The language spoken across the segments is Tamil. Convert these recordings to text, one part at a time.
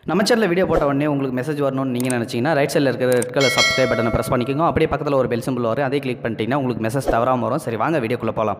நம்ம சேனலில் வீடியோ போட்ட உடனே உங்களுக்கு மெசேஜ் வரணும்னு நீங்கள் நினச்சிங்கன்னா ரைட் சைடில் இருக்கிற ரெட் கலர் சப்ஸ்கிரைப் பட்டனை ப்ரெஸ் பண்ணிக்கோங்க அப்படியே பக்கத்தில் ஒரு பெல் சிம்பிள் வரும் அதே கிளிக் பண்ணிட்டீங்கன்னா உங்களுக்கு மெசேஜ் தவறாமல் வரும் சரி வாங்க வீடியோக்குள்ளே போகலாம்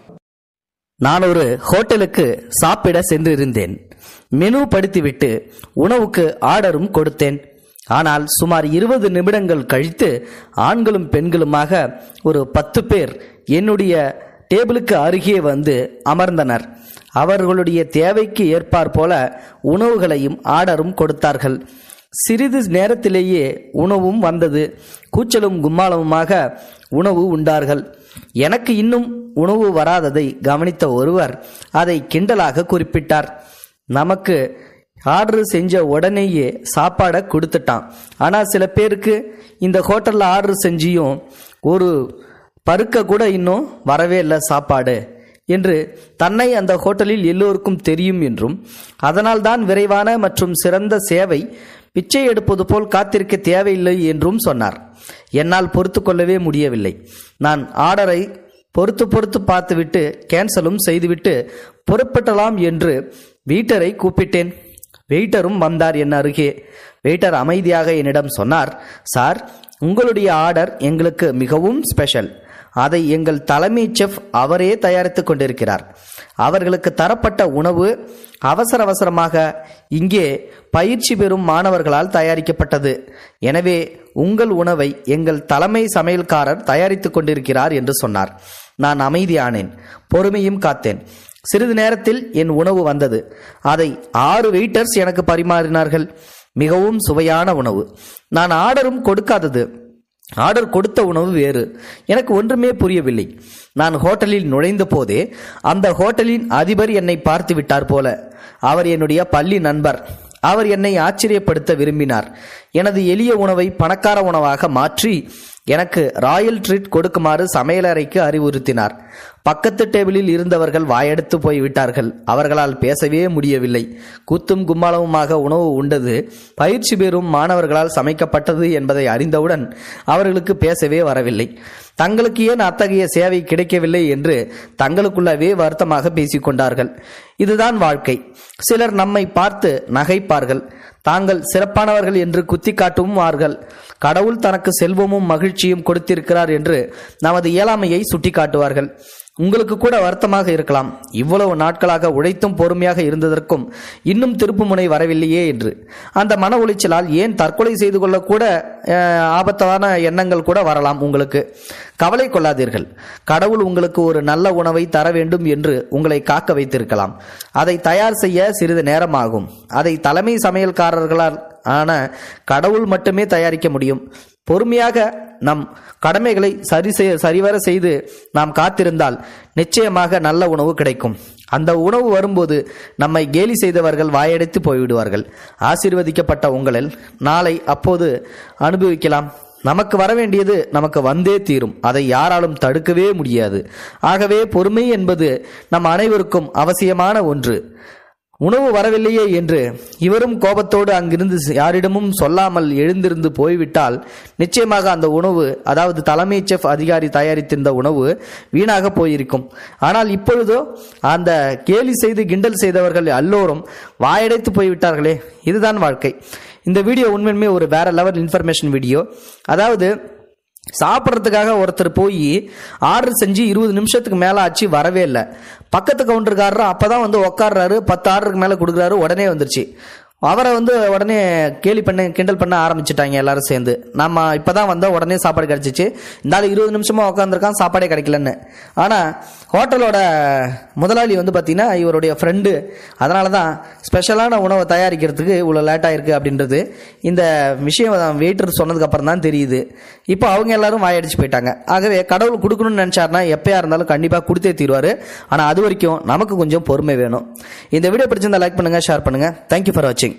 நான் ஒரு ஹோட்டலுக்கு சாப்பிட சென்றிருந்தேன் மெனு படித்துவிட்டு உணவுக்கு ஆர்டரும் கொடுத்தேன் ஆனால் சுமார் இருபது நிமிடங்கள் கழித்து ஆண்களும் பெண்களுமாக ஒரு பத்து பேர் என்னுடைய டேபிளுக்கு அருகே வந்து அமர்ந்தனர் அவர்களுடைய தேவைக்கு ஏற்பாற் போல உணவுகளையும் ஆர்டரும் கொடுத்தார்கள் சிறிது நேரத்திலேயே உணவும் வந்தது கூச்சலும் கும்மாளமுமாக உணவு உண்டார்கள் எனக்கு இன்னும் உணவு வராததை கவனித்த ஒருவர் அதை கிண்டலாக குறிப்பிட்டார் நமக்கு ஆர்டர் செஞ்ச உடனேயே சாப்பாடை கொடுத்துட்டான் ஆனால் சில பேருக்கு இந்த ஹோட்டலில் ஆர்டர் செஞ்சியும் ஒரு பருக்க கூட இன்னும் வரவே இல்லை சாப்பாடு என்று தன்னை அந்த ஹோட்டலில் எல்லோருக்கும் தெரியும் என்றும் அதனால்தான் விரைவான மற்றும் சிறந்த சேவை பிச்சை எடுப்பது போல் காத்திருக்க தேவையில்லை என்றும் சொன்னார் என்னால் பொறுத்து கொள்ளவே முடியவில்லை நான் ஆர்டரை பொறுத்து பொறுத்து பார்த்துவிட்டு கேன்சலும் செய்துவிட்டு பொறுப்பட்டலாம் என்று வீட்டரை கூப்பிட்டேன் வெயிட்டரும் வந்தார் என் அருகே வெயிட்டர் அமைதியாக என்னிடம் சொன்னார் சார் உங்களுடைய ஆர்டர் எங்களுக்கு மிகவும் ஸ்பெஷல் அதை எங்கள் தலைமை செஃப் அவரே தயாரித்துக் கொண்டிருக்கிறார் அவர்களுக்கு தரப்பட்ட உணவு அவசர அவசரமாக இங்கே பயிற்சி பெறும் மாணவர்களால் தயாரிக்கப்பட்டது எனவே உங்கள் உணவை எங்கள் தலைமை சமையல்காரர் தயாரித்துக் கொண்டிருக்கிறார் என்று சொன்னார் நான் அமைதியானேன் பொறுமையும் காத்தேன் சிறிது நேரத்தில் என் உணவு வந்தது அதை ஆறு வெயிட்டர்ஸ் எனக்கு பரிமாறினார்கள் மிகவும் சுவையான உணவு நான் ஆர்டரும் கொடுக்காதது ஆர்டர் கொடுத்த உணவு வேறு எனக்கு ஒன்றுமே புரியவில்லை நான் ஹோட்டலில் நுழைந்த போதே அந்த ஹோட்டலின் அதிபர் என்னை பார்த்து விட்டார் போல அவர் என்னுடைய பள்ளி நண்பர் அவர் என்னை ஆச்சரியப்படுத்த விரும்பினார் எனது எளிய உணவை பணக்கார உணவாக மாற்றி எனக்கு ராயல் ட்ரீட் கொடுக்குமாறு சமையலறைக்கு அறிவுறுத்தினார் பக்கத்து டேபிளில் இருந்தவர்கள் வாயெடுத்து போய்விட்டார்கள் அவர்களால் பேசவே முடியவில்லை கூத்தும் கும்மாளமுமாக உணவு உண்டது பயிற்சி பெறும் மாணவர்களால் சமைக்கப்பட்டது என்பதை அறிந்தவுடன் அவர்களுக்கு பேசவே வரவில்லை தங்களுக்கு ஏன் அத்தகைய சேவை கிடைக்கவில்லை என்று தங்களுக்குள்ளவே வருத்தமாக பேசிக்கொண்டார்கள் இதுதான் வாழ்க்கை சிலர் நம்மை பார்த்து நகைப்பார்கள் தாங்கள் சிறப்பானவர்கள் என்று குத்தி காட்டுவார்கள் கடவுள் தனக்கு செல்வமும் மகிழ்ச்சியும் கொடுத்திருக்கிறார் என்று நமது இயலாமையை சுட்டிக்காட்டுவார்கள் உங்களுக்கு கூட வருத்தமாக இருக்கலாம் இவ்வளவு நாட்களாக உழைத்தும் பொறுமையாக இருந்ததற்கும் இன்னும் திருப்புமுனை வரவில்லையே என்று அந்த மன உளைச்சலால் ஏன் தற்கொலை செய்து கொள்ள கூட அஹ், ஆபத்தான எண்ணங்கள் கூட வரலாம் உங்களுக்கு கவலை கொள்ளாதீர்கள் கடவுள் உங்களுக்கு ஒரு நல்ல உணவை தர வேண்டும் என்று உங்களை காக்க வைத்திருக்கலாம் அதை தயார் செய்ய சிறிது நேரமாகும் அதை தலைமை சமையல்காரர்களால் ஆன கடவுள் மட்டுமே தயாரிக்க முடியும் பொறுமையாக நம் கடமைகளை சரி செய்ய சரிவர செய்து நாம் காத்திருந்தால் நிச்சயமாக நல்ல உணவு கிடைக்கும் அந்த உணவு வரும்போது நம்மை கேலி செய்தவர்கள் வாயடைத்து போய்விடுவார்கள் ஆசீர்வதிக்கப்பட்ட உங்களில் நாளை அப்போது அனுபவிக்கலாம் நமக்கு வர வேண்டியது நமக்கு வந்தே தீரும் அதை யாராலும் தடுக்கவே முடியாது ஆகவே பொறுமை என்பது நம் அனைவருக்கும் அவசியமான ஒன்று உணவு வரவில்லையே என்று இவரும் கோபத்தோடு அங்கிருந்து யாரிடமும் சொல்லாமல் எழுந்திருந்து போய்விட்டால் நிச்சயமாக அந்த உணவு அதாவது தலைமை செஃப் அதிகாரி தயாரித்திருந்த உணவு வீணாக போயிருக்கும் ஆனால் இப்பொழுதோ அந்த கேலி செய்து கிண்டல் செய்தவர்கள் எல்லோரும் வாயடைத்து போய்விட்டார்களே இதுதான் வாழ்க்கை இந்த வீடியோ உண்மையுமே ஒரு வேற லெவல் இன்ஃபர்மேஷன் வீடியோ அதாவது சாப்பிட்றதுக்காக ஒருத்தர் போய் ஆர்டர் செஞ்சு இருபது நிமிஷத்துக்கு மேலே ஆச்சு வரவே இல்லை பக்கத்து கவுண்டருக்காரர் அப்போ தான் வந்து உக்காடுறாரு பத்து ஆர்டருக்கு மேலே கொடுக்குறாரு உடனே வந்துருச்சு அவரை வந்து உடனே கேலி பண்ண கிண்டல் பண்ண ஆரம்பிச்சிட்டாங்க எல்லாரும் சேர்ந்து நம்ம இப்பதான் வந்தா உடனே சாப்பாடு கிடைச்சிச்சு இந்த ஆள் இருபது நிமிஷமா உட்காந்துருக்கான் சாப்பாடே கிடைக்கலன்னு ஆனா ஹோட்டலோட முதலாளி வந்து பார்த்தீங்கன்னா இவருடைய ஃப்ரெண்டு அதனால தான் ஸ்பெஷலான உணவை தயாரிக்கிறதுக்கு இவ்வளோ லேட் ஆயிருக்கு அப்படின்றது இந்த விஷயம் வெயிட்டர் சொன்னதுக்கு அப்புறம் தான் தெரியுது இப்போ அவங்க எல்லாரும் வாயடிச்சு போயிட்டாங்க ஆகவே கடவுள் கொடுக்கணும்னு நினைச்சாருன்னா எப்பயா இருந்தாலும் கண்டிப்பாக கொடுத்தே தீருவாரு ஆனால் அது வரைக்கும் நமக்கு கொஞ்சம் பொறுமை வேணும் இந்த வீடியோ பிடிச்சிருந்தா லைக் பண்ணுங்க ஷேர் பண்ணுங்க தேங்க்யூ ஃபார் வாட்சிங்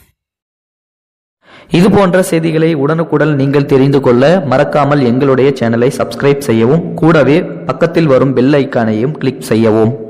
இது போன்ற செய்திகளை உடனுக்குடன் நீங்கள் தெரிந்து கொள்ள மறக்காமல் எங்களுடைய சேனலை சப்ஸ்கிரைப் செய்யவும் கூடவே பக்கத்தில் வரும் பெல் ஐக்கானையும் கிளிக் செய்யவும்